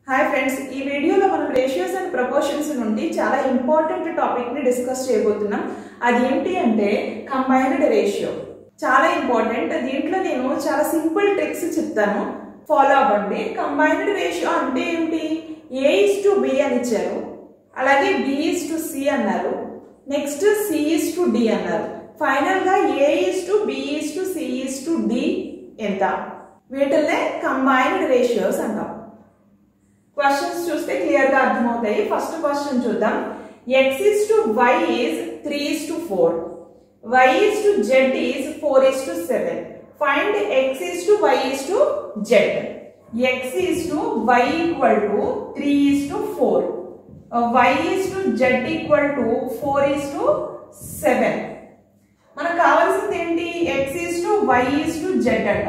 Hi friends ఈ వీడియోలో మనం రేషియోస్ అండ్ ప్రపోర్షన్స్ నుండి చాలా ఇంపార్టెంట్ టాపిక్ ని డిస్కస్ చేయబోతున్నాం అది ఏంటి అంటే కంబైన్డ్ రేషియో చాలా ఇంపార్టెంట్ దీంట్లో నేను చాలా సింపుల్ ట్రిక్స్ చెప్తాను ఫాలో అవ్వండి కంబైన్డ్ రేషియో అంటే ఏంటి ఏ ఇస్ టు బి అని ఇచ్చారు అలాగే బి ఇస్ టు సి అన్నారు next C is to D అన్నారు ఫైనల్ గా A is to B is to C is to D ఎంత వీటిల్నే కంబైన్డ్ రేషియోస్ అంటాం క్వశ్చన్స్ చూస్తే క్లియర్ గా అర్థమవుతాయి ఫస్ట్ క్వశ్చన్ చూద్దాం X is to Y is three is to four Y is to Z is four is to seven find X is to Y is to Z X is to Y equal to three is to four Y is to Z equal to four is to seven మనకు కావాల్సింది ఏంటి X is to Y is to Z అంట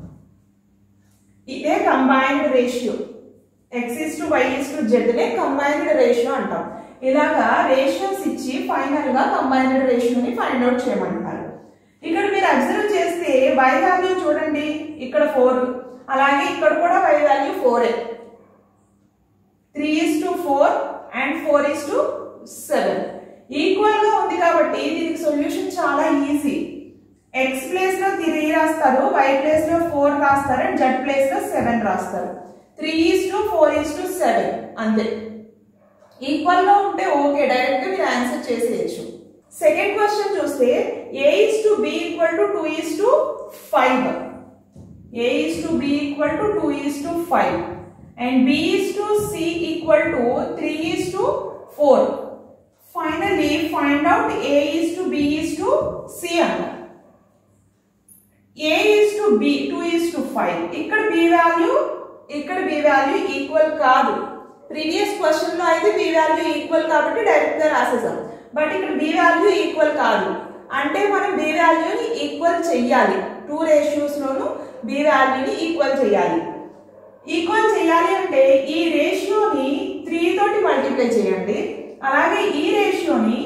ఇదే combined ratio X is to Y is to Z నే combined ratio అంటాం ఇలాగా ratios ఇచ్చి final గా కంబైన్డ్ రేషియోని ఫైండ్ అవుట్ చేయమంటారు ఇక్కడ మీరు అబ్జర్వ్ చేస్తే వై వాల్యూ చూడండి ఇక్కడ ఫోర్ అలాగే ఇక్కడ కూడా వై వాల్యూ ఫోరే three is to four and four is to seven equal గా ఉంది కాబట్టి దీనికి సొల్యూషన్ చాలా ఈజీ ఎక్స్ ప్లేస్ లో త్రీ రాస్తారు వై ప్లేస్ లో ఫోర్ రాస్తారు అండ్ జెడ్ ప్లేస్ లో సెవెన్ రాస్తారు three is to four is to seven అంతే ఈక్వల్ గా ఉంటే ఓకే డైరెక్ట్ గా మీరు ఆన్సర్ చేసేయచ్చు సెకండ్ క్వశ్చన్ చూస్తే A is to B equal to two is to five A is to B equal to two is to five and B is to C equal to three is to four finally find out A is to B is to C అన్నారు A is to B two is to five ఇక్కడ B value ఇక్కడ B value equal కాదు previous question లో అయితే B value equal కాబట్టి direct గా రాసేసాం but ఇక్కడ బి వాల్యూ ఈక్వల్ కాదు అంటే మనం బి వాల్యూని ఈక్వల్ చెయ్యాలి టూ రేషియోస్ లోను బి వాల్యూని ఈక్వల్ చేయాలి ఈక్వల్ చేయాలి అంటే ఈ రేషియోని త్రీ తోటి మల్టిప్లై చేయండి అలాగే ఈ రేషియోని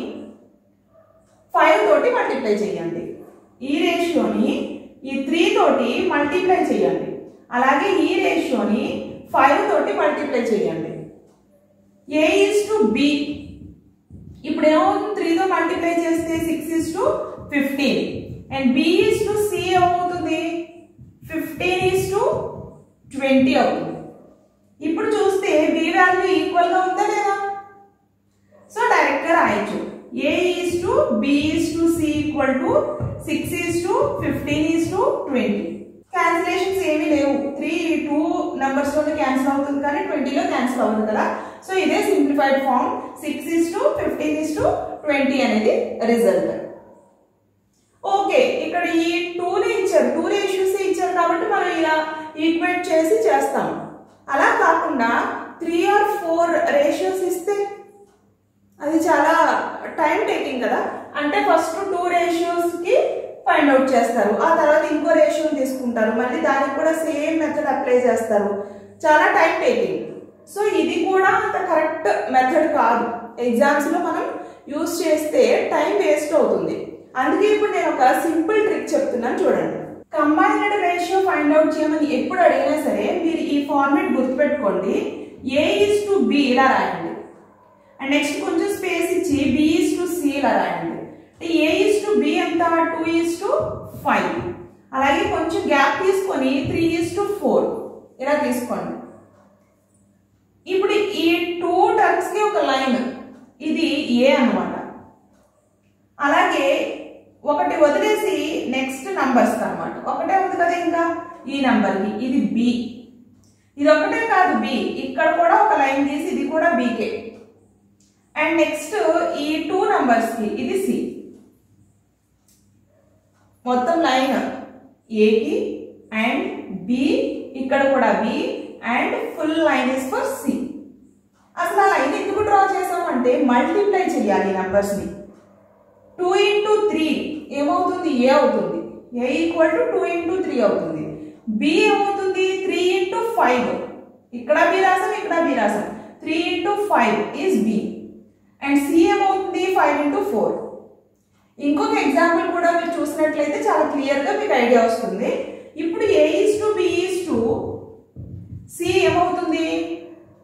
ఫైవ్ తోటి మల్టిప్లై చేయండి ఈ రేషియోని ఈ త్రీ తోటి మల్టిప్లై చేయండి అలాగే ఈ రేషియోని ఫైవ్ తోటి మల్టిప్లై చేయండి ఏ ఈస్ టు బి ఇప్పుడు ఏమవుతుంది త్రీతో మల్టిప్లై చేస్తే six is to fifteen and B is to C ఏమవుతుంది ఫిఫ్టీన్ ఈస్ టు ట్వంటీ అవుతుంది ఇప్పుడు చూస్తే బి వాల్యూ ఈక్వల్ గా ఉందా లేదా సో డైరెక్ట్ గా రాయొచ్చు A is to B is to C equal to six is to fifteen is to twenty cancellations ఏమీ లేవు త్రీ టూ నెంబర్స్ లోనే క్యాన్సిల్ అవుతుంది కానీ ట్వంటీలో క్యాన్సిల్ అవుతుంది కదా సో ఇదే simplified form six is to fifteen is to twenty అనేది రిజల్ట్ ఓకే ఇక్కడ ఈ టూనే ఇచ్చారు టూ రేషియోస్ ఇచ్చారు కాబట్టి మనం ఇలా ఈక్వేట్ చేసి చేస్తాం అలా కాకుండా త్రీ ఆర్ ఫోర్ రేషియోస్ ఇస్తే అది చాలా టైం టేకింగ్ కదా అంటే ఫస్ట్ టూ రేషియోస్ కి ఫైండ్ అవుట్ చేస్తారు ఆ తర్వాత ఇంకో రేషియోని తీసుకుంటారు మళ్ళీ దానికి కూడా సేమ్ మెథడ్ అప్లై చేస్తారు చాలా టైం టేకింగ్ సో ఇది కూడా అంత కరెక్ట్ మెథడ్ కాదు ఎగ్జామ్స్ లో మనం యూస్ చేస్తే టైం వేస్ట్ అవుతుంది అందుకే ఇప్పుడు నేను ఒక సింపుల్ ట్రిక్ చెప్తున్నాను చూడండి కంబైన్డ్ రేషియో ఫైండ్ అవుట్ చేయమని ఎప్పుడు అడిగినా సరే మీరు ఈ ఫార్మేట్ గుర్తుపెట్టుకోండి ఏ ఈస్ టు బి ఇలా రాయండి అండ్ నెక్స్ట్ కొంచెం స్పేస్ ఇచ్చి బి ఈస్ టు సి ఇలా రాయండి ఏ ఈస్ టు బి ఎంత టూ ఈస్ టు ఫైవ్ అలాగే కొంచెం గ్యాప్ తీసుకొని త్రీ ఈస్ టు ఫోర్ ఇలా తీసుకోండి ఇప్పుడు ఈ టూ టర్మ్స్ కి ఒక లైన్ ఇది ఏ అన్నమాట అలాగే ఒకటి వదిలేసి నెక్స్ట్ నంబర్స్ అన్నమాట ఒకటే ఉంది కదా ఇంకా ఈ నంబర్కి ఇది బి ఇది ఒకటే కాదు బి ఇక్కడ కూడా ఒక లైన్ తీసి ఇది కూడా బీకే అండ్ నెక్స్ట్ ఈ టూ నంబర్స్ కి ఇది సి మొత్తం లైన్ ఏకి అండ్ బి ఇక్కడ కూడా B and full line is for C అసలు ఆ లైన్ ఎందుకు డ్రా చేసామంటే మల్టిప్లై చేయాలి నంబర్స్ ని టూ ఇంటూ త్రీ ఏమవుతుంది ఏ అవుతుంది A equal to two into three అవుతుంది బి ఏమవుతుంది త్రీ ఇంటూ ఫైవ్ ఇక్కడ బి రాసాం ఇక్కడ బి రాసాం three into five is B and C ఏమవుతుంది ఫైవ్ ఇంటూ ఫోర్ ఇంకొక ఎగ్జాంపుల్ కూడా మీరు చూసినట్లయితే చాలా క్లియర్గా మీకు ఐడియా వస్తుంది ఇప్పుడు A is to B is to C ఏమవుతుంది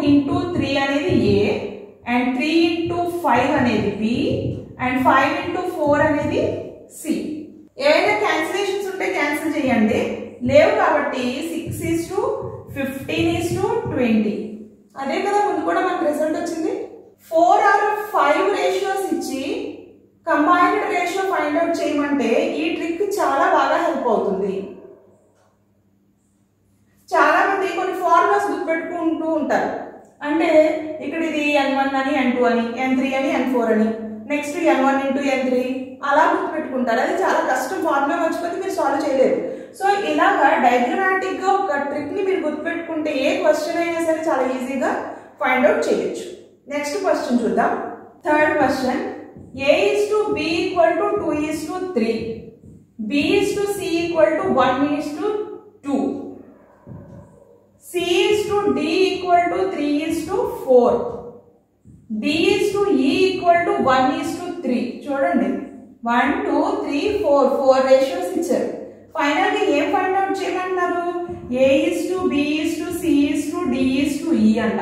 ఇంటూ త్రీ అనేది A and three into five అనేది B and five into four అనేది సి ఏవైనా క్యాన్సిలేషన్స్ ఉంటే క్యాన్సిల్ చేయండి లేవు కాబట్టి six is to fifteen is to twenty అదే కదా ముందు కూడా మనకు రిజల్ట్ వచ్చింది ఫోర్ ఆర్ ఫైవ్ రేషియోస్ ఇచ్చి కంబైన్డ్ రేషియో ఫైండ్ అవుట్ చేయమంటే ఈ ట్రిక్ చాలా బాగా హెల్ప్ అవుతుంది చాలా మంది కొన్ని ఫార్ములాస్ గుర్తుపెట్టుకుంటూ ఉంటారు అంటే ఇక్కడ ఇది ఎన్ వన్ అని ఎన్ టూ అని ఎన్ త్రీ అని ఎన్ ఫోర్ అని next N one into N three అలా గుర్తుపెట్టుకుంటారు అది చాలా కష్టం ఫార్ములా మర్చిపోతే మీరు సాల్వ్ చేయలేరు సో ఇలాగా డయాగ్రమాటిక్ గా ఒక ట్రిక్ ని మీరు గుర్తుపెట్టుకుంటే ఏ క్వశ్చన్ అయినా సరే చాలా ఈజీగా ఫైండ్ అవుట్ చేయొచ్చు నెక్స్ట్ క్వశ్చన్ చూద్దాం third question A is to B equal to two is to three B is to C equal to one is to two C is to D equal to 3 is to 4. D is to E equal to 1 is to 3. చూడండి 1, 2, 3, 4. 4 ratios ఇచ్చారు final గా ఏం find out చేయమంటున్నారు A is to B is to C is to D is to E అంట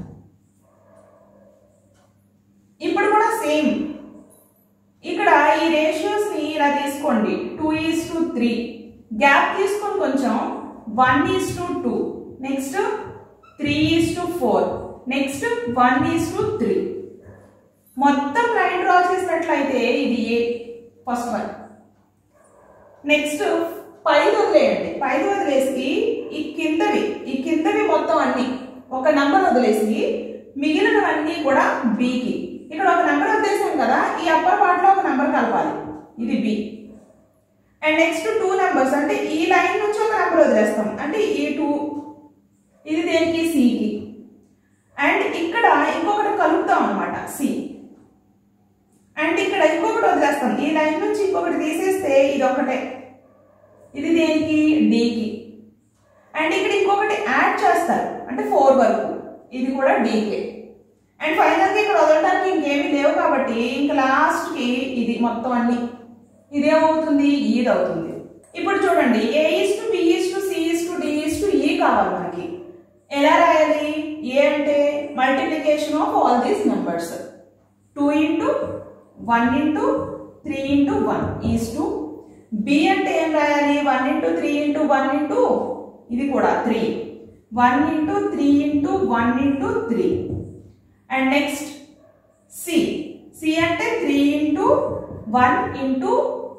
ఇప్పుడు కూడా same ఇక్కడ ఈ రేషియోస్ ని ఇలా తీసుకోండి two is to three gap తీసుకొని కొంచెం one is to two next three is to four next one is to three మొత్తం లైన్ డ్రా చేసినట్లయితే ఇది ఏ ఫస్ట్ వన్ నెక్స్ట్ పైది వదిలేయండి పైది వదిలేసి ఈ కిందవి ఈ కిందవి మొత్తం అన్ని ఒక నంబర్ వదిలేసి మిగిలినవన్నీ కూడా బికి ఇక్కడ ఒక నంబర్ వదిలేసాం కదా ఈ అప్పర్ పార్ట్ లో ఒక నంబర్ కలపాలి ఇది B and next two numbers అంటే ఈ లైన్ నుంచి ఒక నెంబర్ వదిలేస్తాం అంటే ఈ టూ ఇది దేనికి సికి అండ్ ఇక్కడ ఇంకొకటి కలుపుతాం అనమాట సి అండ్ ఇక్కడ ఇంకొకటి వదిలేస్తాం ఈ లైన్ నుంచి ఇంకొకటి తీసేస్తే ఇది ఒకటే ఇది దేనికి డికి అండ్ ఇక్కడ ఇంకొకటి యాడ్ చేస్తారు అంటే ఫోర్ వరకు ఇది కూడా డీకే అండ్ ఫైనల్గా ఇక్కడ వదలడానికి ఇంకేమీ లేవు కాబట్టి ఇంకా లాస్ట్కి ఇది మొత్తం అన్ని ఇదేమవుతుంది ఈద్ అవుతుంది ఇప్పుడు చూడండి A is to B is to C is to D is to E కావాలి మనకి ఎలా రాయాలి ఏ అంటే multiplication of all these numbers two into one into three into one is to B అంటే ఏం రాయాలి one into three into one into ఇది కూడా three one into three into one into three and next C C అంటే three into one into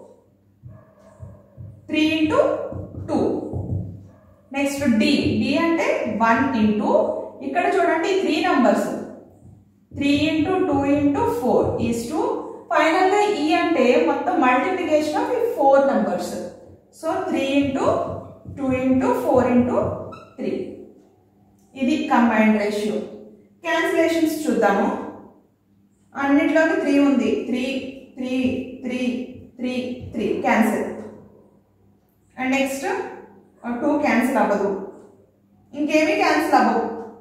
three into two next D D అంటే one into ఇక్కడ చూడండి three numbers three into two into four is to final గా ఈ అంటే మొత్తం multiplication of ఈ four numbers so three into two into four into three ఇది combined ratio cancellations చూద్దాము అన్నిట్లోనూ త్రీ ఉంది three three three three three cancel and next two cancel అవ్వదు ఇంకేమీ క్యాన్సిల్ అవ్వవు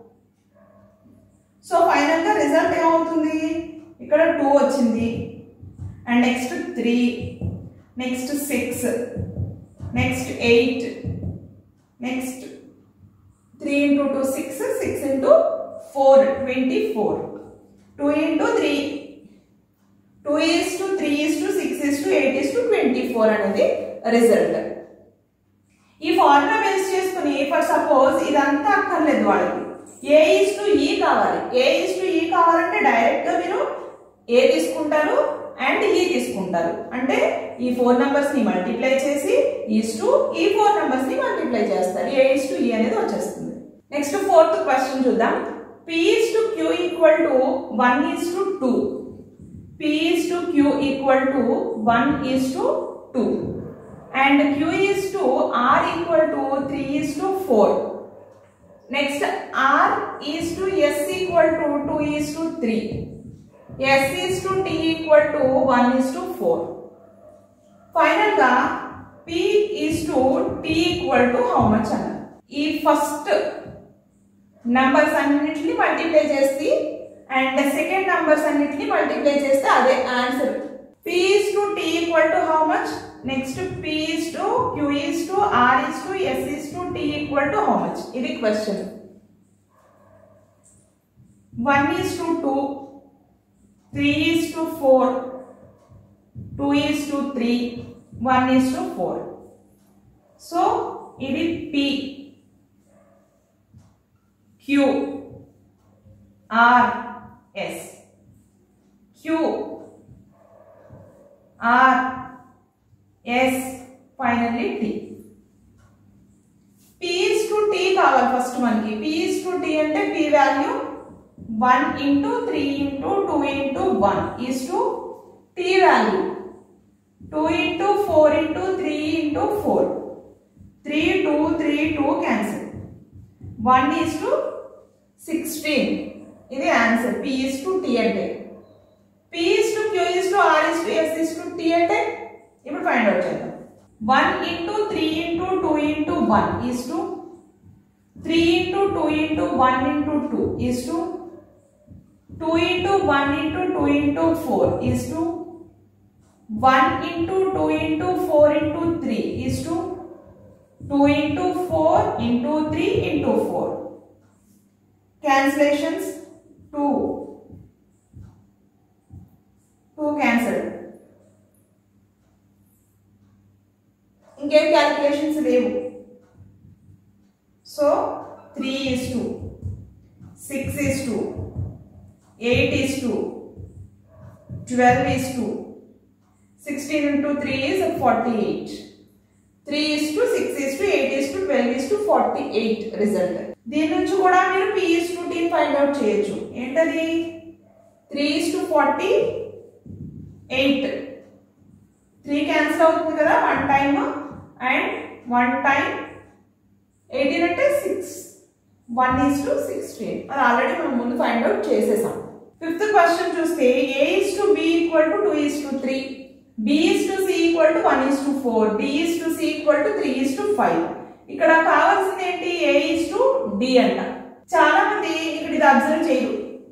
సో ఫైనల్గా రిజల్ట్ ఏమవుతుంది ఇక్కడ టూ వచ్చింది and next three next six next eight next three into two six six into four twenty four two into three two is to three is to six is to eight is to twenty four అనేది result ఈ formula base చేసుకుని for suppose ఇదంతా అక్కర్లేదు వాళ్ళకి ఏ is to E కావాలి ఏ is to ఈ కావాలంటే direct గా మీరు ఏ తీసుకుంటారు అండ్ ఈ తీసుకుంటారు అంటే ఈ ఫోర్ నంబర్స్ ని మల్టిప్లై చేసి ఈస్ టు ఈ ఫోర్ నంబర్స్ ని మల్టిప్లై చేస్తారు ఏ ఈస్ టు ఈ అనేది వచ్చేస్తుంది నెక్స్ట్ ఫోర్త్ క్వశ్చన్ చూద్దాం P is to Q equal to one is to two P is to Q equal to one is to two and q is to r equal to 3 is to 4 next r is to s equal to 2 is to 3 s is to t equal to 1 is to 4 final గా p is to t equal to how much అన్న ఈ first numbers అన్నిటిని multiply చేసి and second numbers అన్నిటిని multiply చేస్తే అదే answer p is to t equal to how much next p is to q is to r is to s is to t equal to how much ఇది question one is to two three is to four two is to three one is to four so ఇది P Q R S Q R S finally T P is to T కావాలి first మనకి P is to T అంటే P value one into three into two into one is to T value two into four into three into four three two three two cancel one is to sixteen ఇది answer P is to T అంటే P is to Q is to R is to S is to T అంటే ఇప్పుడు find out చేద్దాం one into three into two into one is to three into two into one into two is to two into one into two into four is to one into two into four into three is to two into four into three into four cancellations two two cancel ఇంకేం calculations లేవు so three is to six is to eight is to twelve is to sixteen into three is forty eight three is to six is to eight is to twelve is to forty eight result దీని నుంచి కూడా మీరు P is to T find out చేయొచ్చు ఏంటది three is to forty eight three cancel అవుతుంది కదా one time and one time eighteen అంటే six one is to sixteen అది ఆల్రెడీ మనం ముందు ఫైండ్ అవుట్ చేసేసాం ఫిఫ్త్ క్వశ్చన్ చూస్తే A is to B equal to two is to three B is to C equal to one is to four D is to C equal to three is to five ఇక్కడ కావాల్సింది ఏంటి ఏ is to D అంట చాలా మంది ఇక్కడ ఇది observe చేయరు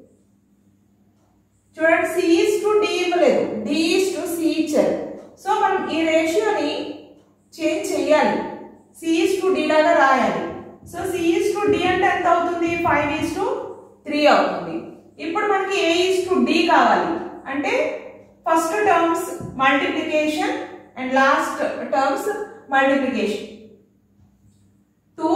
చూడండి సి ఈస్ టు డి ఇవ్వలేదు డి ఈస్ టు సి ఇచ్చారు సో మనం ఈ రేషియోని చేంజ్ చేయాలి సి ఈస్ టు డి లాగా రాయాలి so C is to D అంటే ఎంత అవుతుంది ఫైవ్ ఈస్ టు త్రీ అవుతుంది ఇప్పుడు మనకి ఏ ఈస్ టు డి కావాలి అంటే first terms multiplication and last terms multiplication two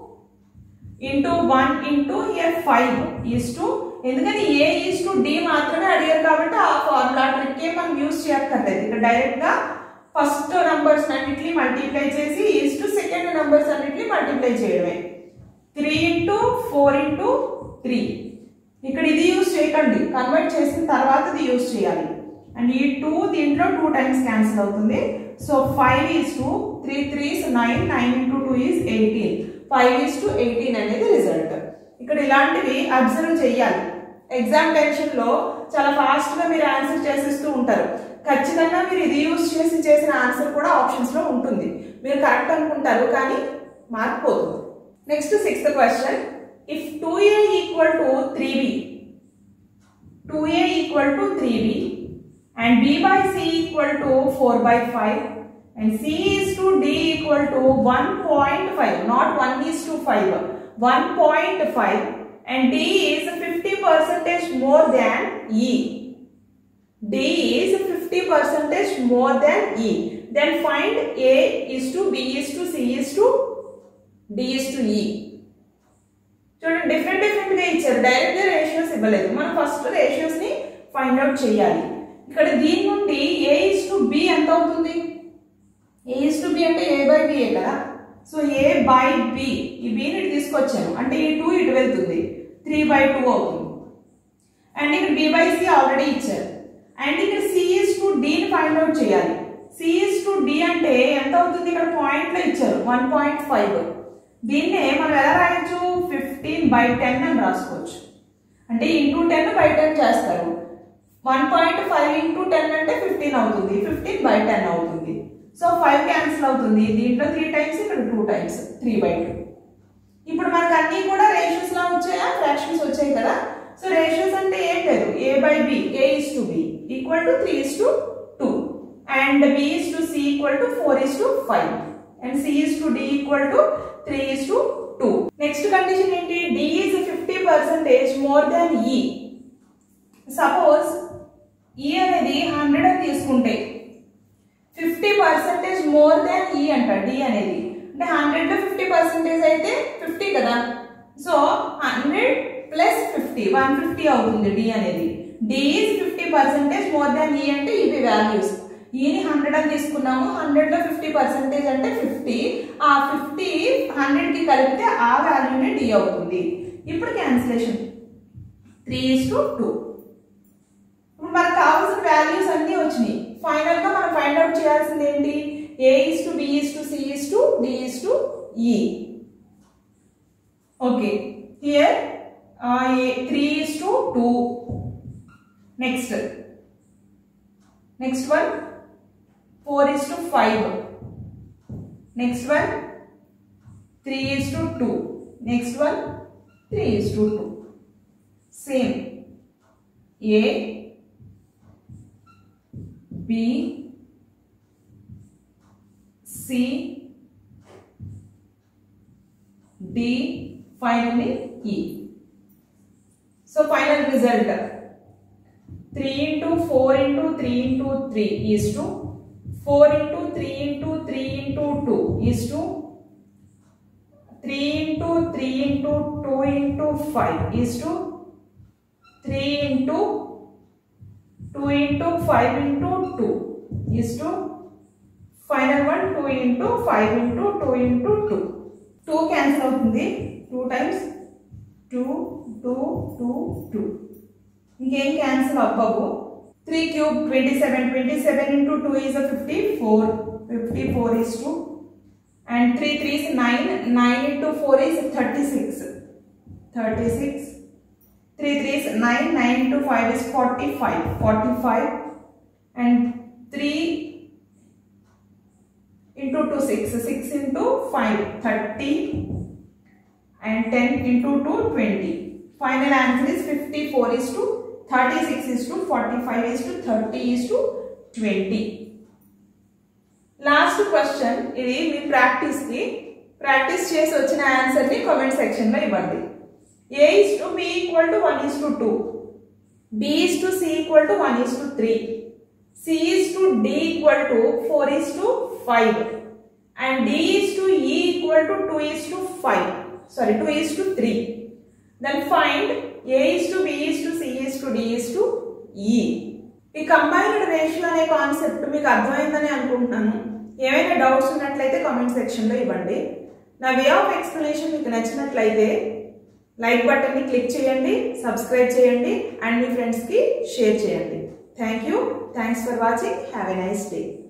into one into year five is to ఎందుకని ఏ ఈస్ టు డి మాత్రమే అడిగారు కాబట్టి ఆ ఫార్ములా ట్రిక్కే మనం యూజ్ చేయక్కర్లేదు ఇక్కడ డైరెక్ట్ గా ఫస్ట్ నంబర్స్ అన్నిటిని మల్టిప్లై చేసి ఈస్ టు సెకండ్ నంబర్స్ అన్నిటిని మల్టిప్లై చేయడమే three into four into three ఇక్కడ ఇది యూజ్ చేయకండి కన్వర్ట్ చేసిన తర్వాత ఇది యూజ్ చేయాలి అండ్ ఈ టూ దీంట్లో టూ టైమ్స్ క్యాన్సిల్ అవుతుంది so five is to three threes nine nine into two is eighteen five is to eighteen అనేది రిజల్ట్ ఇక్కడ ఇలాంటివి అబ్జర్వ్ చేయాలి ఎగ్జామ్ టెన్షన్ లో చాలా ఫాస్ట్ గా మీరు ఆన్సర్ చేసేస్తూ ఉంటారు ఖచ్చితంగా మీరు ఇది యూజ్ చేసి చేసిన ఆన్సర్ కూడా ఆప్షన్స్ లో ఉంటుంది మీరు కరెక్ట్ అనుకుంటారు కానీ మార్క్ పోతుంది next sixth question if two A equal to three B two A equal to three B and b by c equal to 4 by 5 and c is to d equal to 1.5 not 1 is to 5 1.5 and d is 50 percentage more than e d is 50 percentage more than e then find a is to b is to c is to d is to e చూడండి different different గా ఇచ్చారు direct గా ratios ఇవ్వలేదు మనం first ratios ని find out చేయాలి ఇక్కడ దీని నుండి ఏ ఇస్ టు బి ఎంత అవుతుంది ఏ ఇస్ టు బి అంటే ఏ బై బి కదా సో ఏ బై బి ఈ బిని ఇటు తీసుకొచ్చాను అంటే ఈ టూ ఇటు వెళ్తుంది త్రీ బై టూ అవుతుంది అండ్ ఇక్కడ బి బై సి ఆల్రెడీ ఇచ్చారు అండ్ ఇక్కడ సిఈస్ టు డిని ఫైండ్ అవుట్ చేయాలి సిఈస్ టు డి అంటే ఎంత అవుతుంది ఇక్కడ పాయింట్లో ఇచ్చారు వన్ పాయింట్ ఫైవ్ దీన్నే మనం ఎలా రాయొచ్చు ఫిఫ్టీన్ బై టెన్ అని రాసుకోవచ్చు అంటే ఇంటూ టెన్ బై టెన్ చేస్తారు one point five into ten అంటే ఫిఫ్టీన్ అవుతుంది ఫిఫ్టీన్ బై టెన్ అవుతుంది సో ఫైవ్ క్యాన్సిల్ అవుతుంది దీంట్లో త్రీ టైమ్స్ ఇక్కడ two times three by two ఇప్పుడు మనకు అన్ని కూడా రేషియోస్ లా వచ్చాయా ఫ్రాక్షన్స్ వచ్చాయి కదా సో రేషియోస్ అంటే ఏం లేదు A by B A is to B equal to three is to two and B is to C equal to four is to five and C is to D equal to three is to two next condition ఏంటి D is fifty percentage more than E suppose ఈ అనేది hundred అని తీసుకుంటే fifty percentage more than ఈ అంట D అనేది అంటే hundred లో ఫిఫ్టీ పర్సెంటేజ్ అయితే ఫిఫ్టీ కదా so hundred plus fifty one fifty అవుతుంది డి అనేది D is fifty percentage more than E అంటే ఇవి వాల్యూస్ ఈని హండ్రెడ్ అని తీసుకున్నాము హండ్రెడ్ లో ఫిఫ్టీ పర్సెంటేజ్ అంటే ఫిఫ్టీ ఆ ఫిఫ్టీ హండ్రెడ్ కి కలిపితే ఆ వాల్యూనే డి అవుతుంది ఇప్పుడు cancellation three is to two ఇప్పుడు మనకు కావాల్సిన వాల్యూస్ అన్నీ వచ్చినాయి ఫైనల్ గా మనం ఫైండ్ అవుట్ చేయాల్సింది ఏంటి A is to B is to C is to D is to E okay here three is to two next next one four is to five next one three is to two next one three is to two same A B C D finally E. So final result 3 into 4 into 3 into 3 is to 4 into 3 into 3 into 2 is to 3 into 3 into 2 into 5 is to 3 into 2 into 5 into 2 is to final one 2 into 5 into 2 into 2 2 cancel అవుతుంది 2 times 2 2 2 2 ఇంకేం cancel అవ్వవు 3 cube 27 27 into 2 is a 54 54 is 2 and 3 3 is 9 9 into 4 is 36 36 3 3 is 9, 9 into 5 is 45, 45 and 3 into 2, 6, 6 into 5, 30 and 10 into 2, 20. Final answer is 54 is to 36 is to 45 is to 30 is to 20. Last question ఇది మీ ప్రాక్టీస్కి practice చేసి వచ్చిన ఆన్సర్ని comment సెక్షన్లో ఇవ్వండి A is to B equal to 1 is to 2. B is to C equal to 1 is to 3. C is to D equal to 4 is to 5. And D is to E equal to 2 is to 5. Sorry, 2 is to 3. Then find A is to B is to C is to D is to E. ఈ combined ratio అనే concept మీకు అర్థమైందని అనుకుంటున్నాను ఏమైనా doubts ఉన్నట్లయితే comment సెక్షన్లో ఇవ్వండి నా వే ఆఫ్ ఎక్స్ప్లెనేషన్ మీకు నచ్చినట్లయితే లైక్ బటన్ని క్లిక్ చేయండి సబ్స్క్రైబ్ చేయండి అండ్ మీ ఫ్రెండ్స్కి షేర్ చేయండి thank you thanks for watching have a nice day